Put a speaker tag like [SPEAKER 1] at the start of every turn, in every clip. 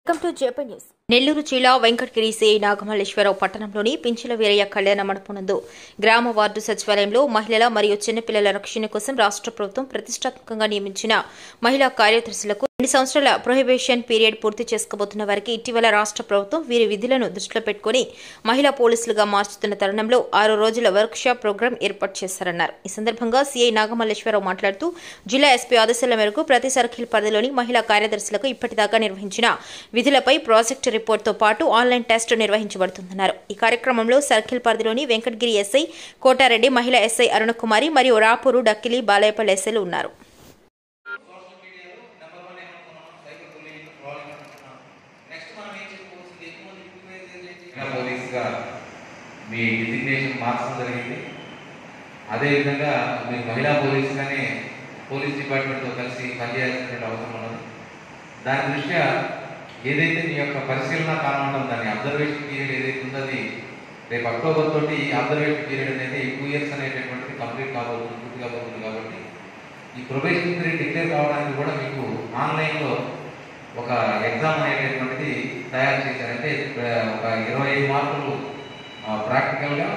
[SPEAKER 1] welcome to JP news Nellore జిల్లా Venkatagiri CI Nagamalleswara Rao పట్టణంలోని పింఛల వీరయ్య కళ్యాణ మండపనందు గ్రామ వార్డు సచివాలయంలో మహిళల మరియు చిన్నపిల్లల రక్షణ కోసం రాష్ట్ర ప్రభుత్వం ప్రతిష్టాత్మకంగా నియమించిన మహిళా కార్యదర్శులకు రెండు సంవత్సరాల ప్రొహిబిషన్ పీరియడ్ పూర్తి చేసుకోబోతున్న వారికి ఇటీవల రాష్ట్ర ప్రభుత్వం వీరి విధులను దృష్టిలో పెట్టుకుని మహిళా పోలీసులుగా మార్చుతున్న తరుణంలో ఆరు రోజుల వర్క్ షాప్ ప్రోగ్రాం ఏర్పాటు చేశారన్నారు ఈ సందర్భంగా సీఐ నాగమల్లేశ్వరరావు మాట్లాడుతూ జిల్లా ఎస్పీ ఆదేశాల మేరకు ప్రతి సర్కిల్ పరిధిలోని మహిళా కార్యదర్శులకు ఇప్పటిదాకా నిర్వహించిన విధులపై ప్రాజెక్టు రిపోర్ట్తో పాటు ఆన్లైన్ టెస్ట్ నిర్వహించబడుతుందన్నారు ఈ కార్యక్రమంలో సర్కిల్ పరిధిలోని వెంకటగిరి ఎస్ఐ కోటారెడ్డి మహిళా ఎస్ఐ అరుణకుమారి మరియు రాపూరు డక్కిలి బాలయపల్లి ఎస్ఐలు ఉన్నారు
[SPEAKER 2] మహిళా పోలీస్గా మీ డిజిగ్నేషన్ మార్చడం జరిగింది అదేవిధంగా మీరు మహిళా పోలీసుగానే పోలీస్ డిపార్ట్మెంట్తో కలిసి పనిచేయాల్సినటువంటి అవసరం ఉన్నది దాని దృష్ట్యా ఏదైతే మీ యొక్క పరిశీలన కాలం ఉంటుందో దాని అబ్జర్వేషన్ పీరియడ్ ఏదైతే ఉందో అది రేపు అక్టోబర్ తోటి ఈ అబ్జర్వేషన్ పీరియడ్ అనేది టూ ఇయర్స్ అనేటటువంటిది కంప్లీట్ కాబోతుంది పూర్తి కాబోతుంది కాబట్టి ఈ ప్రొబేషన్ పీరియడ్ డిక్లేర్ కావడానికి కూడా మీకు ఆన్లైన్లో ఒక ఎగ్జామ్ అనేటటువంటిది తయారు చేశారంటే ఆ, ఒక ఇరవై ఐదు మార్కులు ప్రాక్టికల్గా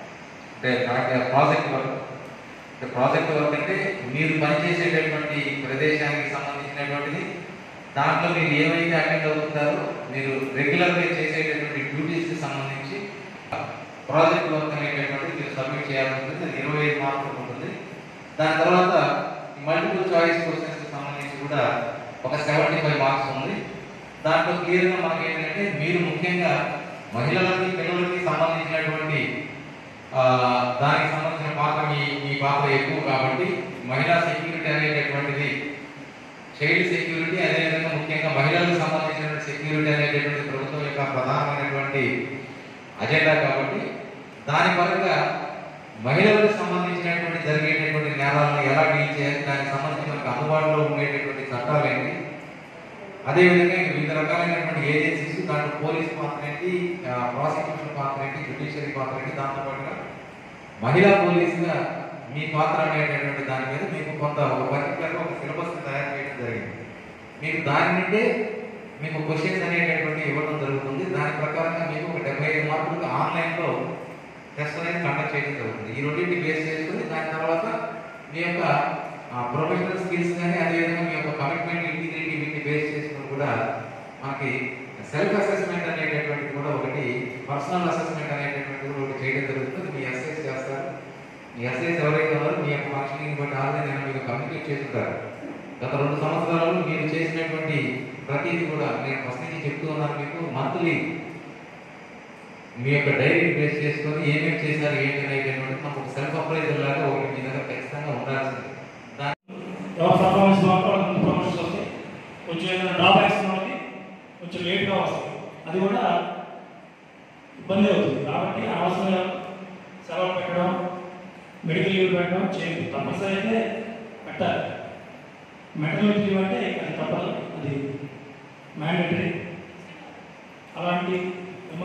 [SPEAKER 2] అంటే ప్రాజెక్ట్ వర్క్ అంటే ప్రాజెక్ట్ వర్క్ అంటే మీరు పనిచేసేటటువంటి ప్రదేశానికి సంబంధించినటువంటిది దాంట్లో మీరు ఏమైతే అటెండ్ అవుతుంటారో మీరు రెగ్యులర్గా చేసేటటువంటి డ్యూటీస్కి సంబంధించి ప్రాజెక్ట్ వర్క్ అనేటటువంటిది మీరు సబ్మిట్ చేయాల్సి ఉంటుంది అది ఇరవై ఐదు మార్కులు ఉంటుంది దాని తర్వాత మల్టిపుల్ చాయిస్ క్వశ్చన్స్ సంబంధించి కూడా ఒక సెవెంటీ ఫైవ్ మార్క్స్ ఉంది దాంట్లో క్లియర్గా మనకి ఏంటంటే మీరు ముఖ్యంగా మహిళలకి పిల్లలకి సంబంధించినటువంటి ఆ, దానికి సంబంధించిన పాత్ర మీ మీ పాత్ర ఎక్కువ కాబట్టి మహిళా సెక్యూరిటీ అనేటటువంటిది చైల్డ్ సెక్యూరిటీ అదేవిధంగా ముఖ్యంగా మహిళలకు సంబంధించినటువంటి సెక్యూరిటీ అనేటటువంటి ప్రభుత్వం యొక్క ప్రధానమైనటువంటి అజెండా కాబట్టి దాని పరంగా మహిళలకు సంబంధించినటువంటి జరిగేటటువంటి నేరాలను ఎలా డీల్ చేయాలి దానికి సంబంధించి మనకు అందుబాటులో ఉండేటటువంటి చట్టాలు ఏంటి అదేవిధంగా ఇంకా వివిధ రకాలైనటువంటి ఏజెన్సీస్ దాంట్లో పోలీస్ పాత్ర ఏంటి ప్రాసిక్యూషన్ పాత్ర ఏంటి జ్యుడిషియరీ పాత్ర ఏంటి దాంతో పాటుగా మహిళా పోలీసుగా మీ పాత్ర అనేటటువంటి దాని మీద మీకు కొంత ఒక పర్టికులర్ ఒక సిలబస్ తయారు చేయడం జరిగింది మీకు దాని నుండే మీకు క్వశ్చన్స్ అనేటటువంటి ఇవ్వడం జరుగుతుంది దాని ప్రకారంగా మీకు ఒక డెబ్బై ఐదు మార్కులకు ఆన్లైన్లో టెస్ట్ అనేది కండక్ట్ చేయడం జరుగుతుంది ఈ రెండింటి బేస్ చేసుకుని దాని తర్వాత మీ యొక్క ప్రొఫెషనల్ స్కిల్స్ కానీ అదేవిధంగా మీ యొక్క కమిట్మెంట్ ఇంటిగ్రిటీ వీటిని బేస్ చేసుకుని కూడా మనకి సెల్ఫ్ అసెస్మెంట్ అనేటటువంటిది కూడా ఒకటి పర్సనల్ అసెస్మెంట్ అనేటటువంటిది కూడా ఒకటి చేయడం జరుగుతుంది మీ అసెస్ చేస్తారు మీ అసెస్ ఎవరైతే ఉన్నారో మీ యొక్క ఫంక్షనింగ్ బట్టి ఆల్రెడీ నేను మీకు కమ్యూనికేట్ చేస్తుంటారు గత రెండు సంవత్సరాలు మీరు చేసినటువంటి ప్రతిదీ కూడా నేను ఫస్ట్ నుంచి చెప్తూ ఉన్నాను మీకు మంత్లీ మీ యొక్క డైరీ బేస్ చేసుకొని ఏమేమి చేశారు ఏంటి అనేటటువంటి మాకు ఒక సెల్ఫ్ అప్రైజర్ లాగా ఒకటి మీ దగ్గర ఖచ్చితంగా ఉండాల్సింది దాని
[SPEAKER 3] ఎవరు పర్ఫార్మెన్స్ బాగుంటే వాళ్ళకి ముందు ప్రమోషన్స్ వస్తాయి కొంచెం ఏదైనా డ్రాబ్యాక్స్ ఉన్న వాళ్ళకి కొంచెం లేట్గా వస్తాయి అది కూడా ఇబ్బంది అవుతుంది కాబట్టి అనవసరంగా సెలవులు పెట్టడం మెడికల్ లీవ్ పెట్టడం చేయదు తప్పనిసరి అయితే పెట్టాలి మెటర్నిటీ లీవ్ అంటే అది తప్పదు అది మ్యాండేటరీ అలాంటి ఏమా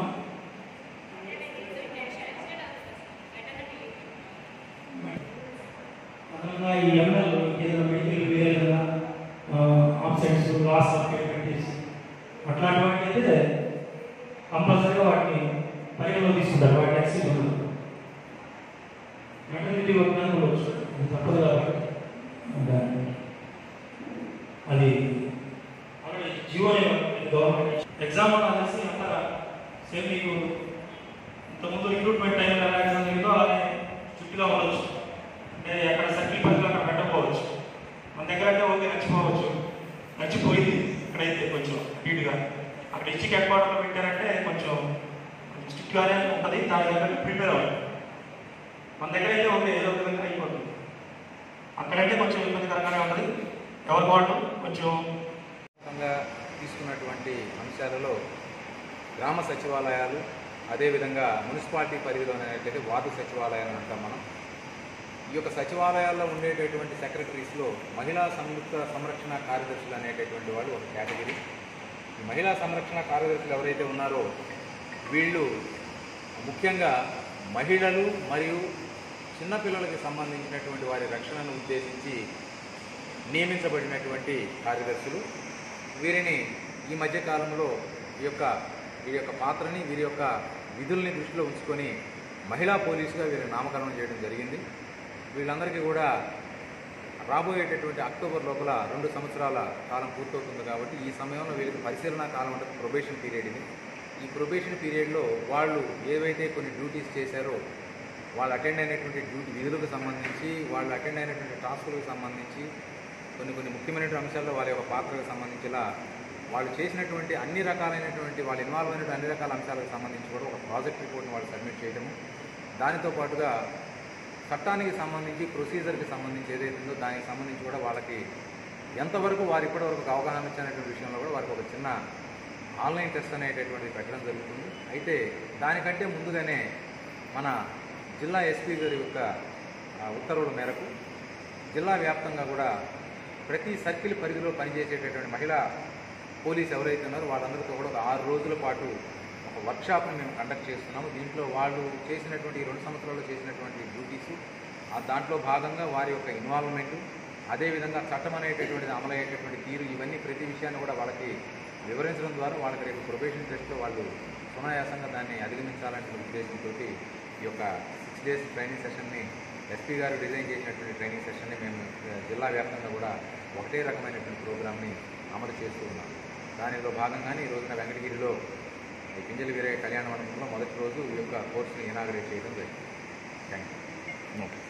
[SPEAKER 3] అదనంగా ఈ ఎంఎల్ ఏదైనా మెడికల్ వేరే ఏదైనా ఆబ్సెంట్స్ లాస్ ఆఫ్ కేపబిలిటీస్ అట్లాంటి వాటికి అయితే కంపల్సరీగా వాటిని పరిగణలో తీసుకుంటారు వాటి ఎక్సీడ్ ఉండదు మెటర్నిటీ వర్క్ మీద ఉండవచ్చు అది తప్పదు కాబట్టి దాన్ని అది ఆల్రెడీ జియో గవర్నమెంట్ ఎగ్జామ్ కూడా అనేసి అంతా సేమ్ మీకు ఇంతకుముందు రిక్రూట్మెంట్ టైంలో ఎలా ఎగ్జామ్ జరిగిందో అలానే చుట్టిగా ఉండొచ్చు అంటే ఎక్కడ సర్కిల్ పరిధిలో అక్కడ పెట్టకపోవచ్చు మన దగ్గర అయితే ఓకే నచ్చిపోవచ్చు నచ్చిపోయింది ఇక్కడైతే కొంచెం నీట్గా అక్కడ ఇచ్చి హెడ్ క్వార్టర్లో పెట్టారంటే కొంచెం స్ట్రిక్ట్గానే ఉంటుంది దాని దగ్గర ప్రిపేర్ అవ్వాలి మన దగ్గర అయితే ఓకే ఏదో ఒక విధంగా అయిపోతుంది అక్కడైతే కొంచెం ఇబ్బందికరంగానే ఉంటుంది ఎవరి వాళ్ళు కొంచెం
[SPEAKER 4] వ్యాప్తంగా తీసుకున్నటువంటి అంశాలలో గ్రామ సచివాలయాలు అదేవిధంగా మున్సిపాలిటీ పరిధిలోనైతే వార్డు సచివాలయాలు అంటాం మనం ఈ యొక్క సచివాలయాల్లో ఉండేటటువంటి సెక్రటరీస్లో మహిళా సంయుక్త సంరక్షణ కార్యదర్శులు అనేటటువంటి వాళ్ళు ఒక కేటగిరీ ఈ మహిళా సంరక్షణ కార్యదర్శులు ఎవరైతే ఉన్నారో వీళ్ళు ముఖ్యంగా మహిళలు మరియు చిన్నపిల్లలకి సంబంధించినటువంటి వారి రక్షణను ఉద్దేశించి నియమించబడినటువంటి కార్యదర్శులు వీరిని ఈ మధ్య కాలంలో ఈ యొక్క వీరి యొక్క పాత్రని వీరి యొక్క విధుల్ని దృష్టిలో ఉంచుకొని మహిళా పోలీసుగా వీరిని నామకరణం చేయడం జరిగింది వీళ్ళందరికీ కూడా రాబోయేటటువంటి అక్టోబర్ లోపల రెండు సంవత్సరాల కాలం పూర్తవుతుంది కాబట్టి ఈ సమయంలో వీరికి పరిశీలన కాలం అంటే ప్రొబేషన్ పీరియడ్ ఇది ఈ ప్రొబేషన్ పీరియడ్లో వాళ్ళు ఏవైతే కొన్ని డ్యూటీస్ చేశారో వాళ్ళు అటెండ్ అయినటువంటి డ్యూటీ విధులకు సంబంధించి వాళ్ళు అటెండ్ అయినటువంటి టాస్కులకు సంబంధించి కొన్ని కొన్ని ముఖ్యమైనటువంటి అంశాల్లో వాళ్ళ యొక్క పాత్రకు సంబంధించి ఇలా వాళ్ళు చేసినటువంటి అన్ని రకాలైనటువంటి వాళ్ళు ఇన్వాల్వ్ అయినటువంటి అన్ని రకాల అంశాలకు సంబంధించి కూడా ఒక ప్రాజెక్ట్ రిపోర్ట్ని వాళ్ళు సబ్మిట్ చేయడము దానితో పాటుగా చట్టానికి సంబంధించి ప్రొసీజర్కి సంబంధించి ఏదైతే ఉందో దానికి సంబంధించి కూడా వాళ్ళకి ఎంతవరకు వారు ఇప్పటివరకు ఒక అవగాహన ఇచ్చినటువంటి విషయంలో కూడా వారికి ఒక చిన్న ఆన్లైన్ టెస్ట్ అనేటటువంటిది పెట్టడం జరుగుతుంది అయితే దానికంటే ముందుగానే మన జిల్లా ఎస్పీ గారి యొక్క ఆ, ఉత్తర్వుల మేరకు జిల్లా వ్యాప్తంగా కూడా ప్రతి సర్కిల్ పరిధిలో పనిచేసేటటువంటి మహిళా పోలీస్ ఎవరైతే ఉన్నారో వాళ్ళందరితో కూడా ఒక ఆరు రోజుల పాటు ఒక వర్క్షాప్ని మేము కండక్ట్ చేస్తున్నాము దీంట్లో వాళ్ళు చేసినటువంటి ఈ రెండు సంవత్సరాల్లో చేసినటువంటి డ్యూటీస్ ఆ దాంట్లో భాగంగా వారి యొక్క ఇన్వాల్వ్మెంట్ అదేవిధంగా చట్టం అనేటటువంటిది అమలయ్యేటటువంటి తీరు ఇవన్నీ ప్రతి విషయాన్ని కూడా వాళ్ళకి వివరించడం ద్వారా వాళ్ళకి రేపు ప్రొబేషన్ టెస్ట్లో వాళ్ళు సునాయాసంగా దాన్ని అధిగమించాలనే ఉద్దేశంతో ఈ యొక్క సిక్స్ డేస్ ట్రైనింగ్ సెషన్ని ఎస్పీ గారు డిజైన్ చేసినటువంటి ట్రైనింగ్ సెషన్ని మేము ఆ, జిల్లా వ్యాప్తంగా కూడా ఒకటే రకమైనటువంటి ప్రోగ్రామ్ని అమలు చేస్తూ ఉన్నాం దానిలో భాగంగానే ఈ రోజున వెంకటగిరిలో ఈ పింజలి వీరయ్య కళ్యాణ మండపంలో మొదటి రోజు ఈ యొక్క కోర్సుని ఇనాగరేట్ చేయడం జరిగింది థ్యాంక్ యూ
[SPEAKER 5] ఓకే